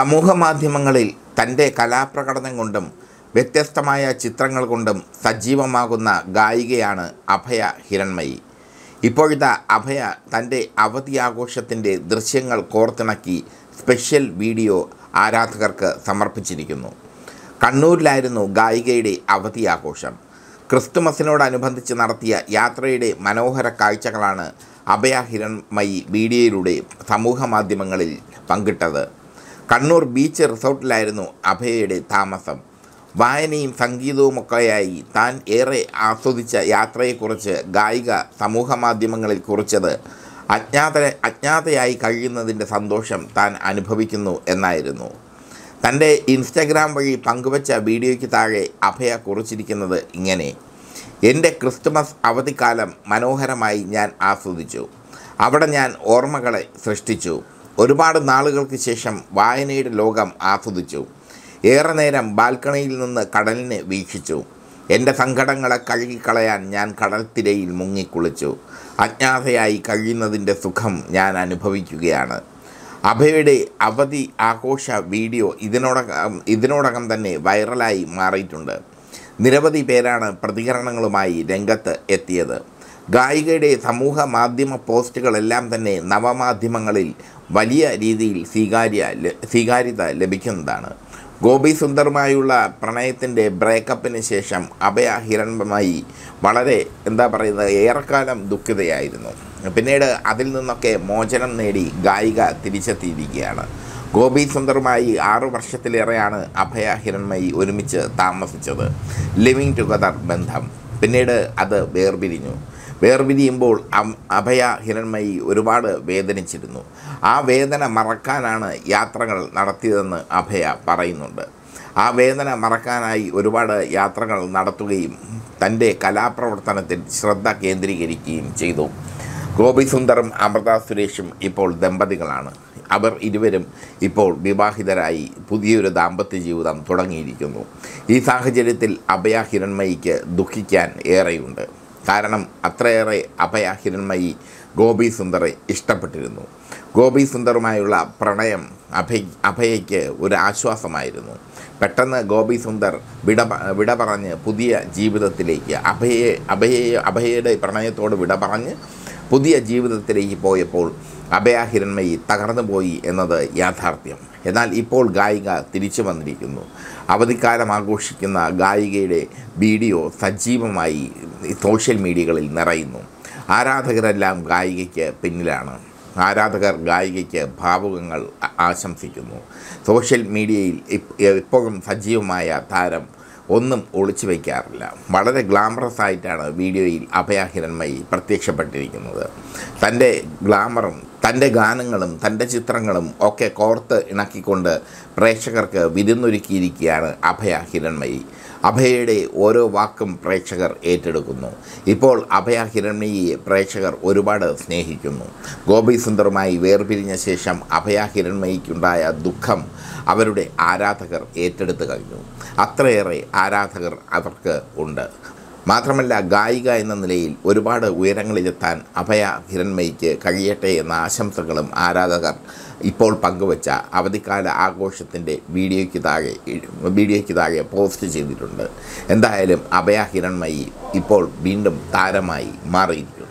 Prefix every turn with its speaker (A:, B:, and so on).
A: സമൂഹ മാധ്യമങ്ങളിൽ തൻ്റെ കലാപ്രകടനം കൊണ്ടും വ്യത്യസ്തമായ ചിത്രങ്ങൾ കൊണ്ടും സജീവമാകുന്ന ഗായികയാണ് അഭയ ഹിരൺമയി ഇപ്പോഴത്തെ അഭയ തൻ്റെ അവധി ആഘോഷത്തിൻ്റെ ദൃശ്യങ്ങൾ കോർത്തിണക്കി സ്പെഷ്യൽ വീഡിയോ ആരാധകർക്ക് സമർപ്പിച്ചിരിക്കുന്നു കണ്ണൂരിലായിരുന്നു ഗായികയുടെ അവധി ആഘോഷം ക്രിസ്തുമസിനോടനുബന്ധിച്ച് നടത്തിയ യാത്രയുടെ മനോഹര കാഴ്ചകളാണ് അഭയ ഹിരൺമയി വീഡിയോയിലൂടെ സമൂഹ മാധ്യമങ്ങളിൽ പങ്കിട്ടത് കണ്ണൂർ ബീച്ച് റിസോർട്ടിലായിരുന്നു അഭയയുടെ താമസം വായനയും സംഗീതവുമൊക്കെയായി താൻ ഏറെ ആസ്വദിച്ച യാത്രയെക്കുറിച്ച് ഗായിക സമൂഹ മാധ്യമങ്ങളിൽ കുറിച്ചത് അജ്ഞാത അജ്ഞാതയായി കഴിയുന്നതിൻ്റെ സന്തോഷം താൻ അനുഭവിക്കുന്നു എന്നായിരുന്നു തൻ്റെ ഇൻസ്റ്റഗ്രാം വഴി പങ്കുവച്ച വീഡിയോയ്ക്ക് താഴെ അഭയ കുറിച്ചിരിക്കുന്നത് ഇങ്ങനെ എൻ്റെ ക്രിസ്തുമസ് അവധിക്കാലം മനോഹരമായി ഞാൻ ആസ്വദിച്ചു അവിടെ ഞാൻ ഓർമ്മകളെ സൃഷ്ടിച്ചു ഒരുപാട് നാളുകൾക്ക് ശേഷം വായനയുടെ ലോകം ആസ്വദിച്ചു ഏറെ നേരം ബാൽക്കണിയിൽ നിന്ന് കടലിനെ വീക്ഷിച്ചു എൻ്റെ സങ്കടങ്ങളെ കഴുകിക്കളയാൻ ഞാൻ കടൽത്തിരയിൽ മുങ്ങിക്കുളിച്ചു അജ്ഞാതയായി കഴിയുന്നതിൻ്റെ സുഖം ഞാൻ അനുഭവിക്കുകയാണ് അഭയുടെ അവധി ആഘോഷ വീഡിയോ ഇതിനോടകം ഇതിനോടകം തന്നെ വൈറലായി മാറിയിട്ടുണ്ട് നിരവധി പേരാണ് പ്രതികരണങ്ങളുമായി രംഗത്ത് എത്തിയത് ഗായികയുടെ സമൂഹ മാധ്യമ പോസ്റ്റുകളെല്ലാം തന്നെ നവമാധ്യമങ്ങളിൽ വലിയ രീതിയിൽ സ്വീകാര്യ ല- സ്വീകാര്യത ലഭിക്കുന്നതാണ് ഗോപി സുന്ദറുമായുള്ള പ്രണയത്തിൻ്റെ ബ്രേക്കപ്പിന് ശേഷം അഭയ ഹിരൺമയി വളരെ എന്താ പറയുന്നത് ഏറെക്കാലം ദുഃഖിതയായിരുന്നു പിന്നീട് അതിൽ നിന്നൊക്കെ മോചനം നേടി ഗായിക തിരിച്ചെത്തിയിരിക്കുകയാണ് ഗോപി സുന്ദറുമായി ആറു വർഷത്തിലേറെയാണ് അഭയ ഹിരൺമയി ഒരുമിച്ച് താമസിച്ചത് ലിവിങ് ടുഗദർ ബന്ധം പിന്നീട് അത് വേർപിരിഞ്ഞു വേർപിരിയുമ്പോൾ അം- അഭയ ഹിരൺമയി ഒരുപാട് വേദനിച്ചിരുന്നു ആ വേദന മറക്കാനാണ് യാത്രകൾ നടത്തിയതെന്ന് അഭയ പറയുന്നുണ്ട് ആ വേദന മറക്കാനായി ഒരുപാട് യാത്രകൾ നടത്തുകയും തൻ്റെ കലാപ്രവർത്തനത്തിൽ ശ്രദ്ധ കേന്ദ്രീകരിക്കുകയും ചെയ്തു ഗോപി സുന്ദറും അമൃത സുരേഷും ഇപ്പോൾ ദമ്പതികളാണ് അവർ ഇരുവരും ഇപ്പോൾ വിവാഹിതരായി പുതിയൊരു ദാമ്പത്യ ജീവിതം തുടങ്ങിയിരിക്കുന്നു ഈ സാഹചര്യത്തിൽ അഭയ ഹിരൺമയിക്ക് ദുഃഖിക്കാൻ ഏറെയുണ്ട് കാരണം അത്രയേറെ അഭയ ഹിരൺമയി ഗോപി സുന്ദറെ ഇഷ്ടപ്പെട്ടിരുന്നു ഗോപി സുന്ദറുമായുള്ള പ്രണയം അഭയ് അഭയയ്ക്ക് ഒരു ആശ്വാസമായിരുന്നു പെട്ടെന്ന് ഗോപി സുന്ദർ വിട പ- വിട പറഞ്ഞ് പുതിയ ജീവിതത്തിലേക്ക് അഭയെ അഭയെ അഭയയുടെ പ്രണയത്തോട് വിട പറഞ്ഞ് പുതിയ ജീവിതത്തിലേക്ക് പോയപ്പോൾ അഭയ ഹിരൺമയി തകർന്നു പോയി എന്നത് യാഥാർത്ഥ്യം എന്നാൽ ഇപ്പോൾ ഗായിക തിരിച്ചു വന്നിരിക്കുന്നു അവധിക്കാലം ആഘോഷിക്കുന്ന ഗായികയുടെ വീഡിയോ സജീവമായി സോഷ്യൽ മീഡിയകളിൽ നിറയുന്നു ആരാധകരെല്ലാം ഗായികയ്ക്ക് പിന്നിലാണ് ആരാധകർ ഗായികയ്ക്ക് ഭാവുകങ്ങൾ ആ- ആശംസിക്കുന്നു സോഷ്യൽ മീഡിയയിൽ ഇപ്- എപ്പോഴും സജീവമായ താരം ഒന്നും ഒളിച്ചു വയ്ക്കാറില്ല വളരെ ഗ്ലാമറസ് ആയിട്ടാണ് വീഡിയോയിൽ അഭയ ഹിരൺമയി പ്രത്യക്ഷപ്പെട്ടിരിക്കുന്നത് തൻ്റെ ഗ്ലാമറും തൻ്റെ ഗാനങ്ങളും തൻ്റെ ചിത്രങ്ങളും ഒക്കെ കോർത്ത് ഇണക്കിക്കൊണ്ട് പ്രേക്ഷകർക്ക് വിരുന്നൊരുക്കിയിരിക്കുകയാണ് അഭയ ഹിരൺമയി അഭയയുടെ ഓരോ വാക്കും പ്രേക്ഷകർ ഏറ്റെടുക്കുന്നു ഇപ്പോൾ അഭയ ഹിരൺമയിയെ പ്രേക്ഷകർ ഒരുപാട് സ്നേഹിക്കുന്നു ഗോപി സുന്ദറുമായി വേർപിരിഞ്ഞ ശേഷം അഭയ ഹിരൺമയിക്കുണ്ടായ ദുഃഖം അവരുടെ ആരാധകർ ഏറ്റെടുത്തു കഴിഞ്ഞു അത്രയേറെ ആരാധകർ അവർക്ക് ഉണ്ട് മാത്രമല്ല ഗായിക എന്ന നിലയിൽ ഒരുപാട് ഉയരങ്ങളിലെത്താൻ അഭയ ഹിരൺമയിക്ക് കഴിയട്ടെ എന്ന ആശംസകളും ആരാധകർ ഇപ്പോൾ പങ്കുവച്ച അവധിക്കാല ആഘോഷത്തിൻ്റെ വീഡിയോയ്ക്ക് താഴെ വീഡിയോയ്ക്ക് താഴെ പോസ്റ്റ് ചെയ്തിട്ടുണ്ട് എന്തായാലും അഭയ ഹിരൺമയി ഇപ്പോൾ വീണ്ടും താരമായി മാറിയിരിക്കുന്നു